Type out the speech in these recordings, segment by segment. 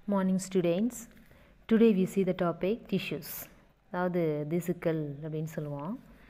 Morning students. Today we see the topic tissues. அதாவது திசுக்கள் அப்படின்னு சொல்லுவோம்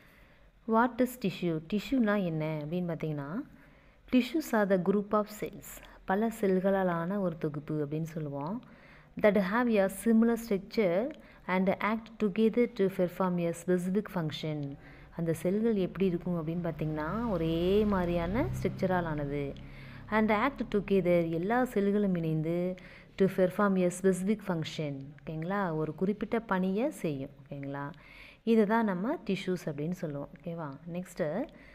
வாட் இஸ் டிஷ்யூ டிஷ்யூனா என்ன அப்படின்னு பார்த்தீங்கன்னா tissues are the group of cells பல செல்களாலான ஒரு தொகுப்பு அப்படின்னு சொல்லுவோம் that have a similar structure and act together to perform a specific function அந்த செல்கள் எப்படி இருக்கும் அப்படின்னு பார்த்தீங்கன்னா ஒரே மாதிரியான ஸ்ட்ரக்சரால் ஆனது அண்ட் ஆக்ட் டுகெதர் எல்லா செல்களும் இணைந்து to perform a specific function ஓகேங்களா ஒரு குறிப்பிட்ட பணியை செய்யும் ஓகேங்களா இதை தான் நம்ம டிஷ்யூஸ் அப்படின்னு சொல்லுவோம் ஓகேவா next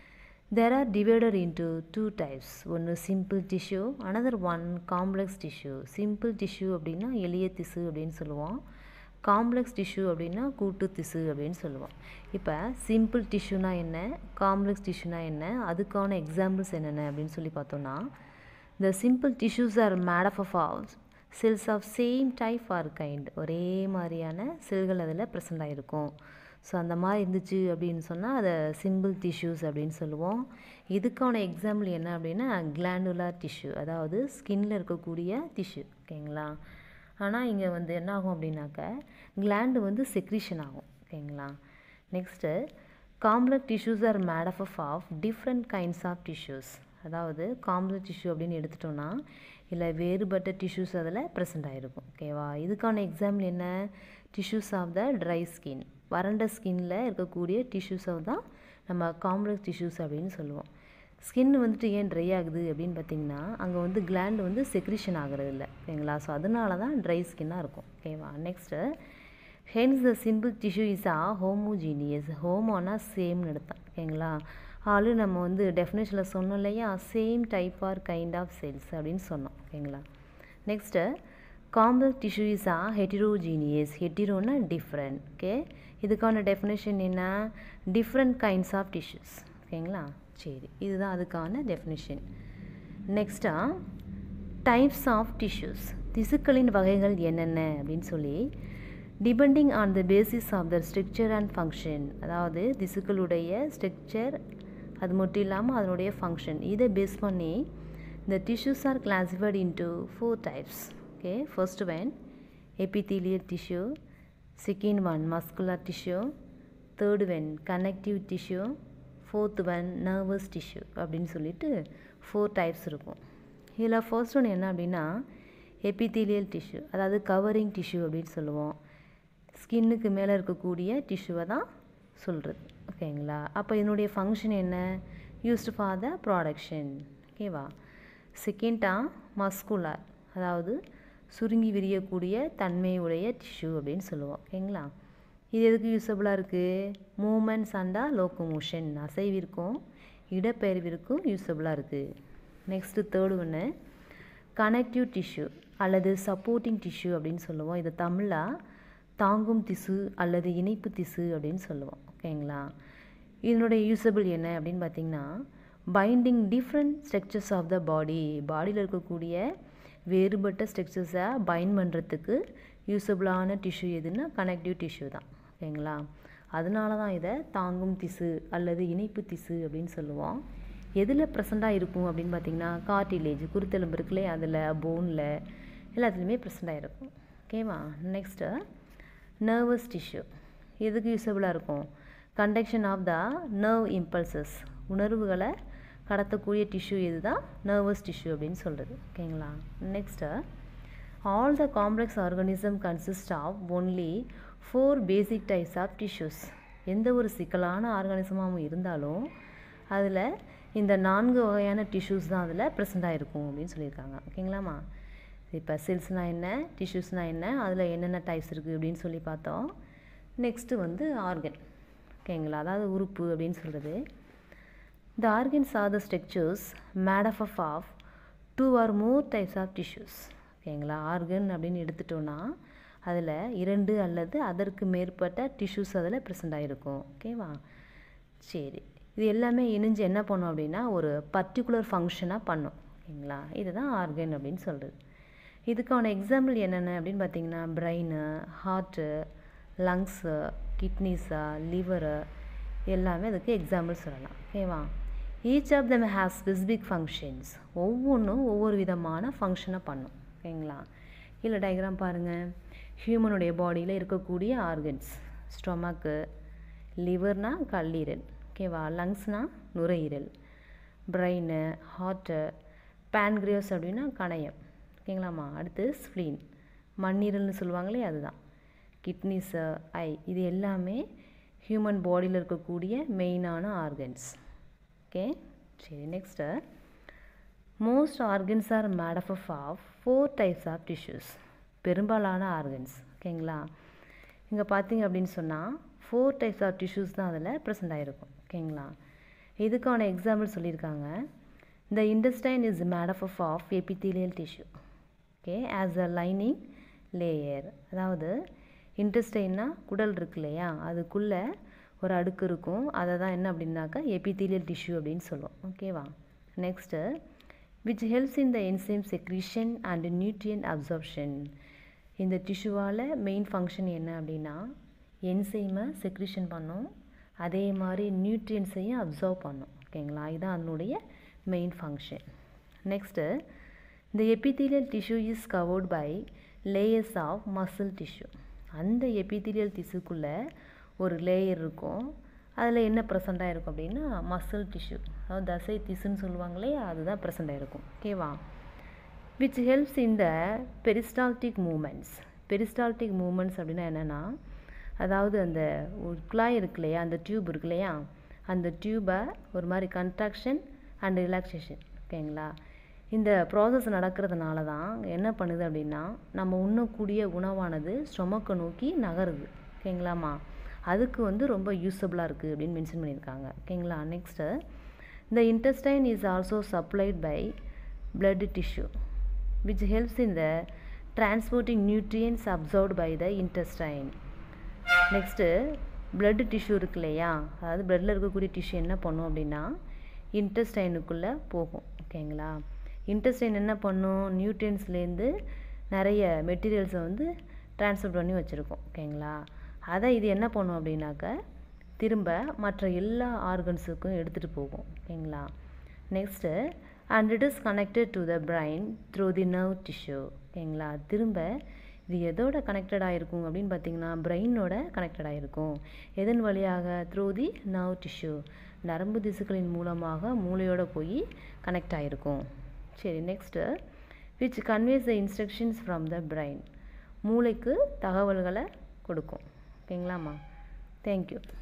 there are divided into two types ஒன்று simple tissue another one complex tissue simple tissue அப்படின்னா எளிய திசு அப்படின்னு சொல்லுவோம் காம்ப்ளெக்ஸ் டிஷ்யூ அப்படின்னா கூட்டு திசு அப்படின்னு சொல்லுவோம் இப்போ சிம்பிள் டிஷ்யூனா என்ன காம்ப்ளெக்ஸ் டிஷ்யூனா என்ன அதுக்கான எக்ஸாம்பிள்ஸ் என்னென்ன அப்படின்னு சொல்லி பார்த்தோன்னா the simple tissues are made of of cells of same type or kind ஒரே மாதிரியான செல்கள் அதில் ப்ரெசൻ്ட் ஆகிருக்கும் ஸோ அந்த மாதிரி இருந்துச்சு அப்படின்னு சொன்னால் அதை சிம்பிள் டிஷ்யூஸ் அப்படின்னு சொல்லுவோம் இதுக்கான எக்ஸாம்பிள் என்ன அப்படின்னா கிளாண்டுலார் டிஷ்யூ அதாவது ஸ்கின்னில் இருக்கக்கூடிய டிஷ்யூ ஓகேங்களா ஆனால் இங்கே வந்து என்ன ஆகும் அப்படின்னாக்க கிளாண்டு வந்து செக்ரிஷன் ஆகும் ஓகேங்களா next complex tissues are made of of different kinds of tissues அதாவது காம்ப்ளெக்ஸ் டிஷ்யூ அப்படின்னு எடுத்துட்டோன்னா இல்லை வேறுபட்ட டிஷ்யூஸ் அதில் ப்ரெசென்ட் ஆகிருக்கும் ஓகேவா இதுக்கான எக்ஸாம்பிள் என்ன tissues of the dry skin வறண்ட ஸ்கின்னில் இருக்கக்கூடிய டிஷ்யூஸை தான் நம்ம காம்ப்ளெக்ஸ் டிஷ்யூஸ் அப்படின்னு சொல்லுவோம் ஸ்கின் வந்துட்டு ஏன் ட்ரை ஆகுது அப்படின்னு பார்த்தீங்கன்னா அங்கே வந்து கிளாண்ட் வந்து செக்ரிஷன் ஆகிறது இல்லை ஓகேங்களா ஸோ அதனால தான் ட்ரை ஸ்கின்னாக இருக்கும் ஓகேவா next hence the simple tissue is a homogeneous ஹோமோனா சேம்னு எடுத்தான் ஓகேங்களா ஆளு நம்ம வந்து டெஃபினேஷனில் சொன்னோம் இல்லையா same type or kind of cells அப்படின்னு சொன்னோம் ஓகேங்களா next complex tissue is a heterogeneous ஹெட்டிரோனா டிஃப்ரெண்ட் ஓகே இதுக்கான டெஃபினேஷன் என்ன டிஃப்ரெண்ட் கைண்ட்ஸ் ஆஃப் டிஷ்யூஸ் ஓகேங்களா சரி இதுதான் அதுக்கான டெஃபினேஷன் நெக்ஸ்ட்டாக டைப்ஸ் ஆஃப் டிஷ்யூஸ் திசுக்களின் வகைகள் என்னென்ன அப்படின்னு சொல்லி depending on the basis of the structure and function அதாவது திசுக்களுடைய ஸ்ட்ரக்சர் அது மட்டும் இல்லாமல் அதனுடைய ஃபங்க்ஷன் இதை பேஸ் பண்ணி இந்த tissues are classified into four types okay first one epithelial tissue second one muscular tissue third one connective tissue fourth one nervous tissue அப்படின்னு சொல்லிட்டு ஃபோர் டைப்ஸ் இருக்கும் இதில் ஃபர்ஸ்ட் ஒன் என்ன அப்படின்னா எபித்தீலியல் டிஷ்யூ அதாவது கவரிங் டிஷ்யூ அப்படின்னு சொல்லுவோம் ஸ்கின்னுக்கு மேலே இருக்கக்கூடிய டிஷ்யூவை தான் சொல்கிறது ஓகேங்களா அப்போ இதனுடைய ஃபங்க்ஷன் என்ன யூஸ்டு ஃபார் த ப்ராடக்ஷன் ஓகேவா செகண்டாக மஸ்குலார் அதாவது சுருங்கி விரியக்கூடிய தன்மையுடைய டிஷ்யூ அப்படின்னு சொல்லுவோம் ஓகேங்களா இது எதுக்கு யூஸபிளாக இருக்குது மூமெண்ட்ஸ் அண்டா லோக்கோமோஷன் அசைவிற்கும் இடப்பெயர்விற்கும் யூஸபிளாக இருக்குது நெக்ஸ்ட்டு தேர்டு ஒன்று கனெக்டிவ் டிஷ்யூ அல்லது சப்போர்ட்டிங் டிஷ்யூ அப்படின்னு சொல்லுவோம் இது தமிழாக தாங்கும் திசு அல்லது இணைப்பு திசு அப்படின்னு சொல்லுவோம் ஓகேங்களா இதனுடைய யூஸபிள் என்ன அப்படின்னு பார்த்தீங்கன்னா binding different structures of the body பாடியில் இருக்கக்கூடிய வேறுபட்ட ஸ்ட்ரக்சர்ஸை பைண்ட் பண்ணுறதுக்கு யூஸபிளான டிஷ்யூ எதுன்னா கனெக்டிவ் டிஷ்யூ தான் ஓகேங்களா அதனால தான் இதை தாங்கும் திசு அல்லது இணைப்பு திசு அப்படின்னு சொல்லுவோம் எதில் ப்ரெசண்ட்டாக இருக்கும் அப்படின்னு பார்த்தீங்கன்னா கார்டிலேஜ் குருத்தெலும்பு இருக்குல்லே அதில் போனில் எல்லாத்துலேயுமே ப்ரெசண்ட்டாக இருக்கும் ஓகேவா நெக்ஸ்ட்டு நர்வஸ் டிஷ்யூ எதுக்கு யூஸபிளாக இருக்கும் conduction of the nerve impulses உணர்வுகளை கடத்தக்கூடிய டிஷ்யூ இது தான் நர்வஸ் டிஷ்யூ அப்படின்னு சொல்கிறது ஓகேங்களா next all the complex organism consist of only four basic types of tissues எந்த ஒரு சிக்கலான ஆர்கானிசமாகவும் இருந்தாலும் அதில் இந்த நான்கு வகையான டிஷ்யூஸ் தான் அதில் ப்ரெசென்ட் ஆகிருக்கும் அப்படின்னு சொல்லியிருக்காங்க ஓகேங்களாம்மா இப்போ செல்ஸ்னால் என்ன டிஷ்யூஸ்னால் என்ன அதில் என்னென்ன டைப்ஸ் இருக்குது அப்படின்னு சொல்லி பார்த்தோம் நெக்ஸ்ட்டு வந்து ஆர்கன் ஓகேங்களா அதாவது உறுப்பு அப்படின்னு சொல்கிறது the organs are the structures made of of of two or more types of tissues ஓகேங்களா ஆர்கன் அப்படின்னு எடுத்துட்டோன்னா அதில் இரண்டு அல்லது அதற்கு மேற்பட்ட டிஷ்யூஸ் அதில் ப்ரெசென்ட் ஆகிருக்கும் ஓகேவா சரி இது எல்லாமே இணைஞ்சு என்ன பண்ணும் அப்படின்னா ஒரு பர்டிகுலர் ஃபங்க்ஷனாக பண்ணும் ஓகேங்களா இதுதான் ஆர்கன் அப்படின்னு சொல்கிறது இதுக்கான எக்ஸாம்பிள் என்னென்ன அப்படின்னு பார்த்தீங்கன்னா பிரெயின் ஹார்ட்டு லங்ஸு கிட்னிஸா லிவரு எல்லாமே அதுக்கு எக்ஸாம்பிள் சொல்லலாம் ஓகேவா each of them has specific functions ஒவ்வொன்றும் ஒவ்வொரு விதமான ஃபங்க்ஷனை பண்ணும் ஓகேங்களா இல்லை டயக்ராம் பாருங்கள் ஹியூமனுடைய பாடியில் இருக்கக்கூடிய ஆர்கன்ஸ் ஸ்டொமக்கு லிவர்னா கல்லீரல் ஓகேவா லங்ஸ்னா நுரையீரல் பிரெயின் ஹார்ட்டு பேன்க்ரியாஸ் அப்படின்னா கணையம் ஓகேங்களாம்மா அடுத்து ஸ்ப்ளீன் மண்ணீரல்னு சொல்லுவாங்களே அதுதான் கிட்னிஸு ஐ இது எல்லாமே ஹியூமன் பாடியில் இருக்கக்கூடிய மெயினான ஆர்கன்ஸ் ஓகே சரி next most organs are made of of four types of tissues பெரும்பாலான ஆர்கன்ஸ் ஓகேங்களா இங்கே பார்த்தீங்க அப்படின்னு சொன்னால் ஃபோர் டைப்ஸ் ஆஃப் டிஷ்யூஸ் தான் அதில் ப்ரெசென்ட் ஆகிருக்கும் ஓகேங்களா இதுக்கான எக்ஸாம்பிள் சொல்லியிருக்காங்க இந்த intestine is made of of epithelial tissue okay as a lining layer அதாவது இன்டெஸ்டைன்னா குடல் இருக்கு இல்லையா அதுக்குள்ளே ஒரு அடுக்கு இருக்கும் அதை தான் என்ன அப்படின்னாக்கா எபித்தீலியல் டிஷ்யூ அப்படின்னு சொல்லுவோம் ஓகேவா next which helps in the enzyme secretion and nutrient absorption இந்த டிஷ்யூவால் மெயின் ஃபங்க்ஷன் என்ன அப்படின்னா என்சைமை செக்ரிஷன் பண்ணும் அதே மாதிரி நியூட்ரியன்ஸையும் அப்சர்வ் பண்ணும் ஓகேங்களா இதுதான் அதனுடைய மெயின் ஃபங்க்ஷன் நெக்ஸ்ட்டு இந்த epithelial tissue is covered by layers of muscle tissue அந்த எபித்தீலியல் டிஷ்யூக்குள்ளே ஒரு லேயர் இருக்கும் அதில் என்ன ப்ரெசண்ட் ஆகிருக்கும் அப்படின்னா மசில் டிஷ்யூ அதாவது தசை திசுன்னு சொல்லுவாங்களே அதுதான் ப்ரெசண்ட் ஆகிருக்கும் ஓகேவா which helps in the peristaltic movements peristaltic movements அப்படின்னா என்னென்னா அதாவது அந்த ஒரு குழாய் இருக்கு இல்லையா அந்த டியூப் இருக்கு இல்லையா அந்த டியூபை ஒரு மாதிரி கன்ட்ராக்ஷன் அண்ட் ரிலாக்ஸேஷன் ஓகேங்களா இந்த ப்ராசஸ் நடக்கிறதுனால தான் என்ன பண்ணுது அப்படின்னா நம்ம உண்ணக்கூடிய உணவானது ஸ்டொமக்கை நோக்கி நகருது ஓகேங்களாம்மா அதுக்கு வந்து ரொம்ப யூஸபுளாக இருக்குது அப்படின்னு மென்ஷன் பண்ணியிருக்காங்க ஓகேங்களா நெக்ஸ்ட்டு இந்த intestine is also supplied by blood tissue which helps in the transporting nutrients absorbed by the intestine next blood tissue இருக்கு இல்லையா அதாவது பிளட்டில் இருக்கக்கூடிய டிஷ்யூ என்ன பண்ணும் அப்படின்னா இன்டெஸ்டைனுக்குள்ளே போகும் ஓகேங்களா இன்டெஸ்டைன் என்ன பண்ணும் நியூட்ரியன்ஸ்லேருந்து நிறைய மெட்டீரியல்ஸை வந்து ட்ரான்ஸ்ஃபர் பண்ணி வச்சுருக்கோம் ஓகேங்களா அதை இது என்ன பண்ணும் அப்படின்னாக்க திரும்ப மற்ற எல்லா ஆர்கன்ஸுக்கும் எடுத்துகிட்டு போகும் ஓகேங்களா next and it is connected to the brain through the nerve tissue ஓகேங்களா திரும்ப இது எதோட கனெக்டடாக இருக்கும் அப்படின்னு பார்த்தீங்கன்னா பிரெயினோட கனெக்டடாக இருக்கும் எதன் வழியாக த்ரூ தி நர்வ் டிஷ்யூ நரம்பு திசுக்களின் மூலமாக மூளையோட போய் கனெக்ட் ஆகிருக்கும் சரி next which conveys the instructions from the brain மூளைக்கு தகவல்களை கொடுக்கும் ஓகேங்களாம்மா தேங்க்யூ